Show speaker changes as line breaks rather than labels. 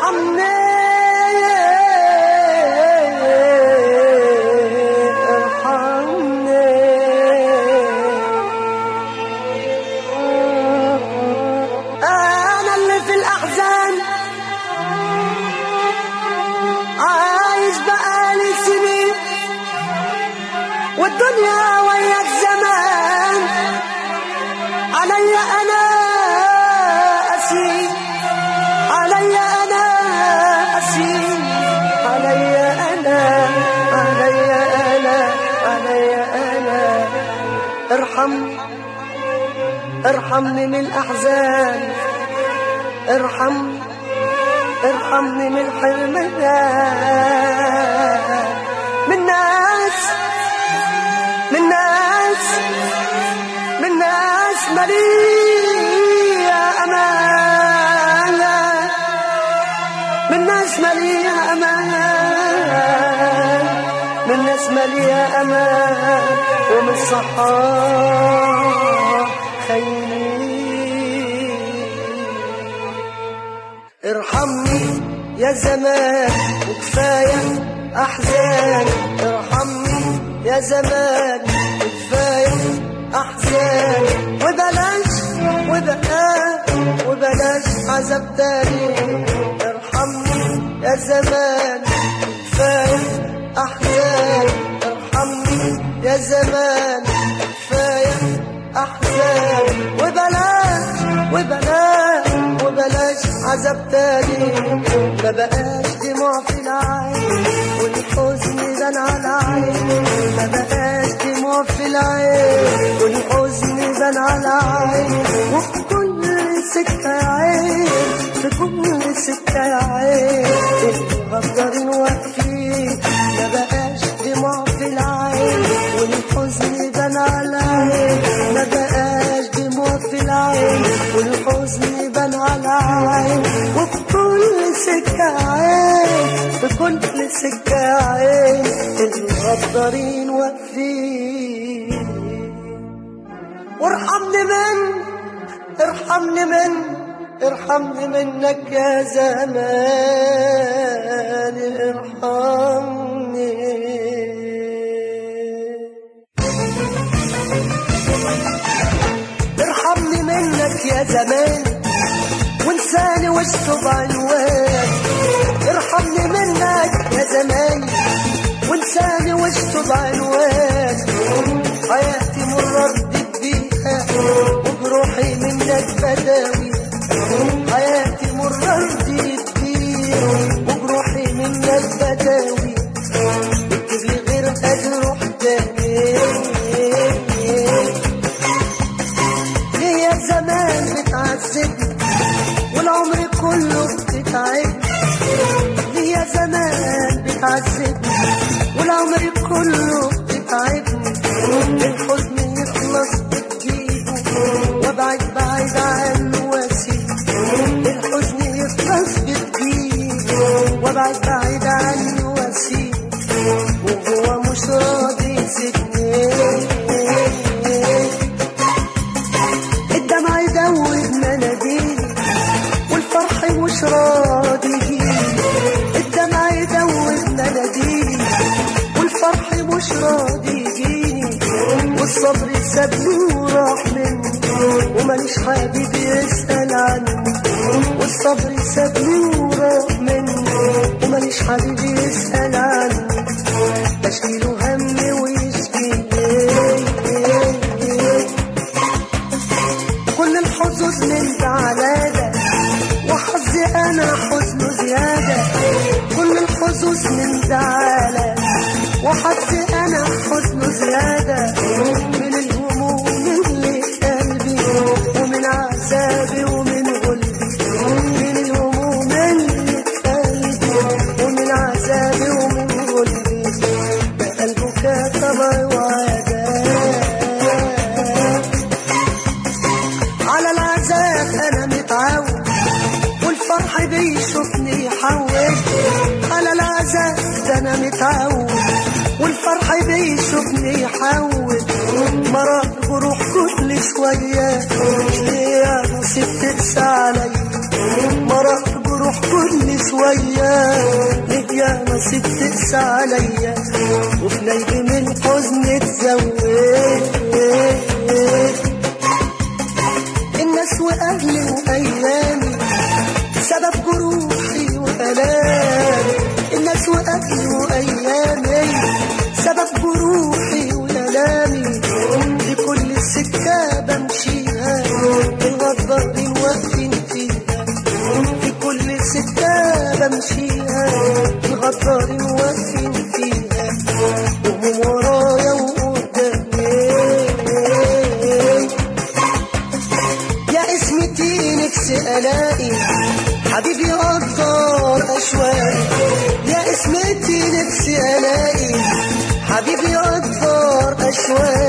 ارحمني ارحمني انا اللي في الاحزان عايش بقالي سنين والدنيا ويا الزمان علي انا اسير علي انا اسير علي انا علي انا علي انا ارحمني ارحمني من الاحزان ارحمني ارحمني من حرمنا من ناس من ناس من ناس مليئة أمانة من ناس مليئة أمانة من ناس مليئة أمانة ومن صحاب خيرين ارحمني يا زمان وكفاية أحزان ارحمني يا زمان وكفاية أحزان وبلاش وبلاش وبلاش عذاب تاني ارحمني يا زمان كفاية أحزان ارحمني يا زمان كفاية أحزان وبلاش وبلاش وبلاش عذاب تاني ما بقاش دموع في العين والحزن بان على عين ما بقاش دموع في العين والحزن بان على عين وفي كل سكة يا عين في كل سكة يا عين المغدرين واقفين ما بقاش دموع في العين والحزن بان على عين ما بقاش دموع في العين والحزن بان على عين وفي كل سكة عين في كل سكة عين المغدرين واقفين وارحمني من ارحمني من ارحمني منك يا زمان ارحمني ارحمني منك يا زمان وانساني واشطب عنوان ارحمني منك يا زمان وانساني واشطب عنوان حياتي مررت بيها وجروحي منك بداوي حياتي مررت بيها وجروحي منك بداوي اكتب لي غير اجروح تاني ليه يا زمان بتعذبني والعمر كله بتتعبني ليه يا زمان بتعذبني والعمر كله بتتعبني الحزن يخلص بتجيبه وابعد بعيد عنه واسيبه الحزن يخلص بتجيبه وابعد بعيد عنه واسيبه وهو مش راضي يسيبني الدمع يدوب مناديلي والفرح مش راضي يجيلي الدمع يدوب مناديلي والفرح مش راضي يجيني والصبر سابني وراح مني وماليش حبيب يسأل عني والصبر سابني وراح مني وماليش حبيب يسأل عني بشيله همي ويشكيني كل الحظوظ من تعالى وحظي انا حزن زيادة كل الحظوظ من تعالى وحظي انا حزن زيادة من الهموم اللي في قلبي ومن عذابي ومن غلبي من الهموم اللي في قلبي ومن عذابي ومن غلبي بقى البكاء طبع وعذاب على العذاب انا متعود والفرح بيشوفني يحول على العذاب ده انا متعود والفرح بيشوفني يحول مرات بروح كل شوية ليه نسيت تقسى علي مرات بروح كل شوية نسيت تقسى عليا وفي نيل من حزن تزود الناس واهلي وايامي سبب جروحي والامي الناس واهلي وايامي سبب جروحي والامي لكل السكه بمشيها الغدارين واقفين فيها في كل سكه بمشيها الغدارين واقفين فيها وهم ورايا وقدامي يا اسمتي نفسي الاقي حبيبي قدر اشواقي يا اسمتي نفسي الاقي حبيبي قدر اشواقي